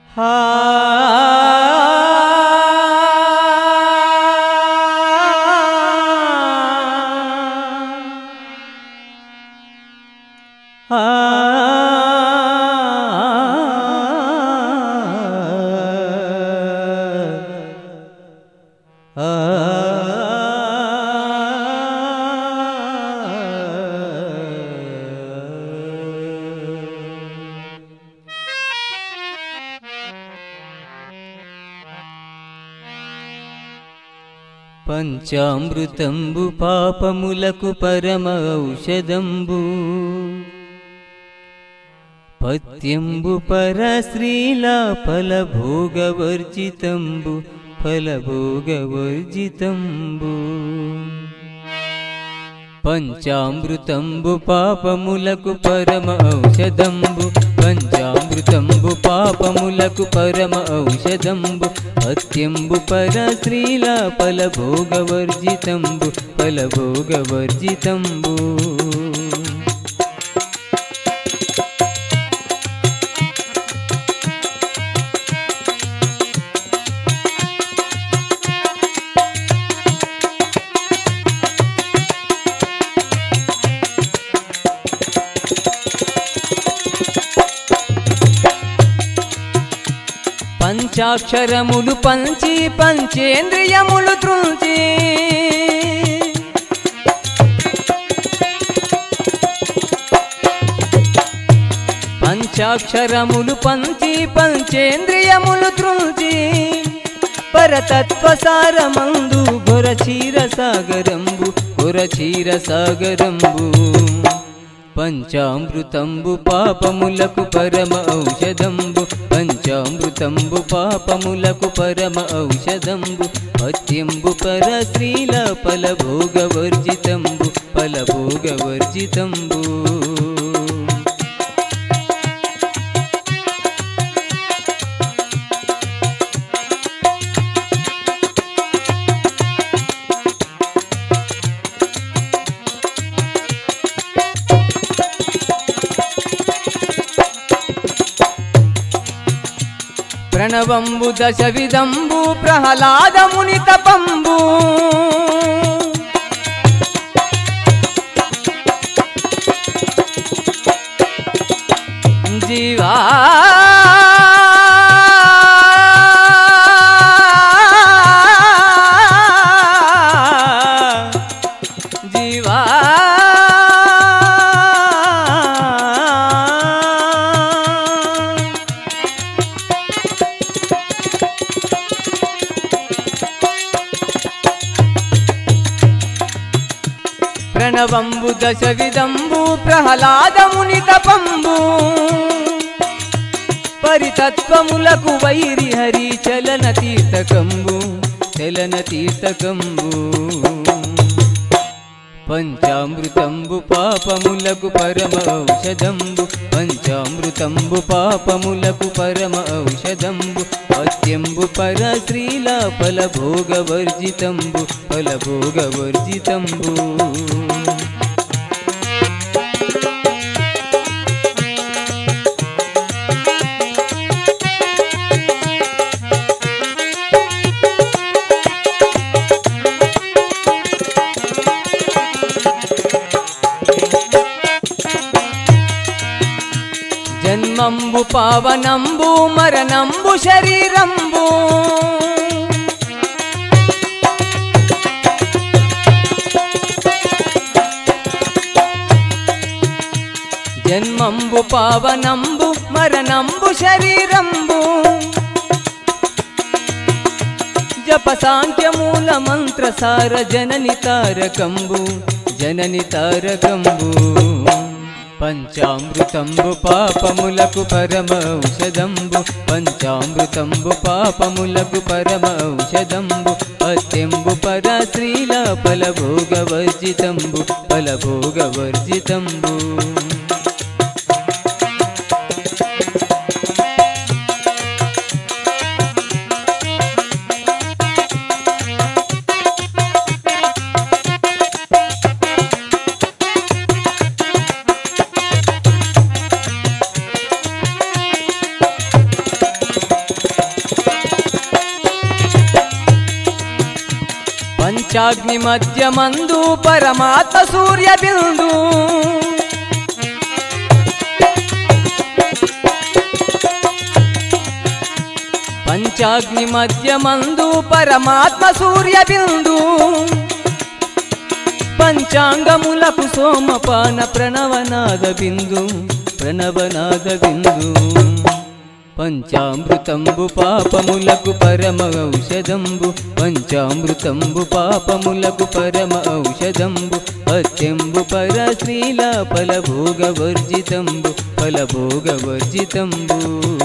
పంచామృతంబు పాపములకు పరమ ఔషధంబు పత్యంబు పర శ్రీలా ఫలభోగవర్జితంబు ఫలభోగవర్జితంబు పంచామృతంబు పాపములకు పరమ ఔషధంబు పంచామృతంబు పాపములకు పరమ ఔషధంబు అత్యంబు పర శ్రీల ఫలభోగవర్జితంబు ఫలభోగవర్జితంబు పంచాక్షరములు పంచి పంచేంద్రియములు త్రుంచి పంచాక్షరములు పంచి పంచేంద్రియములు త్రుంచి పరతత్వసారమందు గొరచీర సాగరంబు గొరచీర సాగరంబు పంచామృతంబు పాపములకు పరమ ఔషధంబు పంచామృతంబు పాపములకు పరమ ఔషధంబు పత్యంబు పర శ్రీల ఫలభోగవర్జితంబు ఫలభోగవర్జితంబు ప్రణవంబు దశ విదంబు ప్రహ్లాదముని తపంబు జీవా జీవా ప్రణవంబు దశ విదంబు ప్రహ్లాదముని తపంబు పరితత్వములకు వైరి హరి చలన తీర్థకంబు చలన తీర్థకంబు పంచామృతంబు పాపములకు పరమ ఔషధంబు పంచామృతంబు పాపములకు పరమ ఔషధంబు అత్యంబు పర శ్రీల ఫలభోగవర్జితంబు ఫలభోగవర్జితంబు జన్మంబు పావనంబు మరణంబు శరీరంబు జన్మంబు పావనంబు మరణంబు శరీరంబు జప సాంఖ్యమూల మంత్ర సార జనని తారకంబు జనని తారకంబు పంచామృతంబు పాపములకు పరమ ఔషధంబు పంచామృతంబు పాపములకు పరమ ఔషధంబు అత్యంబు పర శ్రీల ఫలభోగవర్జితంబు ఫలభోగవర్జితంబు పంచాగ్ని మధ్యమందు పరమాత్మ సూర్య బిందు పంచాగ్ని మధ్యమందు పరమాత్మ సూర్య బిందు పంచాంగములకు సోమపాన ప్రణవనాద బిందు ప్రణవనాద బిందు పంచామృతంబు పాపములకు పరమ ఔషధంబు పంచామృతంబు పాపములకు పరమ ఔషధంబు పత్యంబు పర శ్రీల ఫలభోగ వర్జితంబు ఫలభోగ వర్జితంబు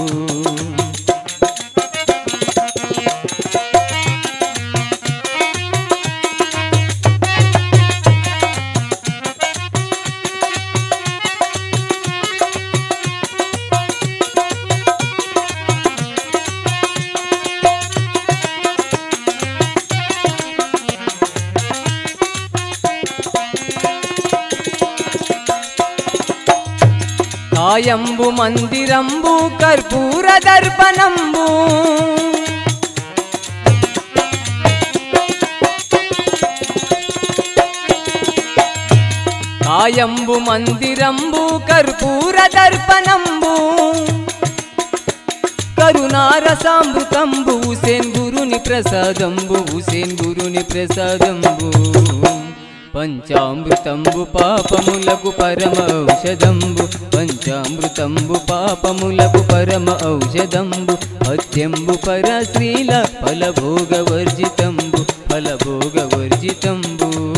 కాయంబు మందిరంబు కర్పూర దర్పణంబు కాయంబు మందిరంబు కర్పూర దర్పణంబు కరుణారసామృతంబు హుసేన్ గురుని ప్రసాదంబు హుసేన్ గురుని ప్రసాదంబు పంచామృతంబు పాపములకు పరమ ఔషధంబు పంచామృతంబు పాపములకు పరమ ఔషధంబు అత్యంబు పర శ్రీల ఫలభోగ వర్జితంబు ఫలభోగ వర్జితంబు